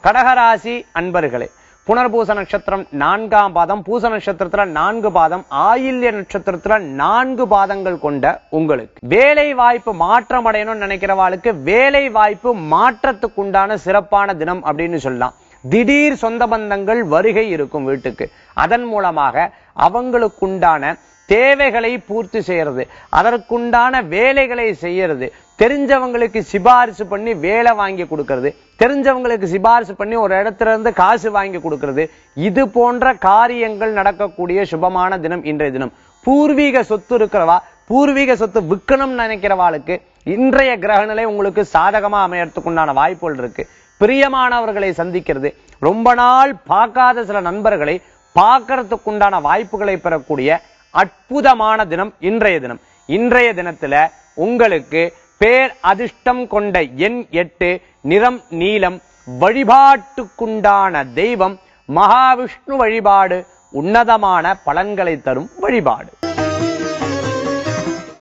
கடகராசி அன்பர்களே புனர்பூச நட்சத்திரம் நான்காம் பாதம் பூச நட்சத்திரத்துல நான்கு பாதம் ஆயில்ய நட்சத்திரத்துல நான்கு பாதங்கள் கொண்ட உங்களுக்கு வேலை வாய்ப்பு மாற்றம் அடையணும்னு நினைக்கிறவாளுக்கு வேலை வாய்ப்பு மாற்றத்துக்குண்டான சிறப்பான தினம் அப்படின்னு சொல்லலாம் திடீர் சொந்த பந்தங்கள் வருகை இருக்கும் வீட்டுக்கு அதன் மூலமாக அவங்களுக்குண்டான தேவைகளை பூர்த்தி செய்யறது அதற்குண்டான வேலைகளை செய்யறது தெரிஞ்சவங்களுக்கு சிபாரிசு பண்ணி வேலை வாங்கி கொடுக்கறது தெரிஞ்சவங்களுக்கு சிபாரிசு பண்ணி ஒரு இடத்துல இருந்து காசு வாங்கி கொடுக்கறது இது போன்ற காரியங்கள் நடக்கக்கூடிய சுபமான தினம் இன்றைய தினம் பூர்வீக சொத்து இருக்கிறவா பூர்வீக சொத்து விற்கணும்னு நினைக்கிறவாளுக்கு இன்றைய கிரகநிலை உங்களுக்கு சாதகமா அமையறதுக்குண்டான வாய்ப்புகள் இருக்கு பிரியமானவர்களை சந்திக்கிறது ரொம்ப நாள் பார்க்காத சில நண்பர்களை பார்க்கறதுக்குண்டான வாய்ப்புகளை பெறக்கூடிய அற்புதமான தினம் இன்றைய தினம் இன்றைய தினத்துல உங்களுக்கு பேர் அதிர்ஷ்டம் கொண்ட எண் எட்டு நிறம் நீலம் வழிபாட்டுக்குண்டான தெய்வம் மகாவிஷ்ணு வழிபாடு உன்னதமான பலன்களை தரும் வழிபாடு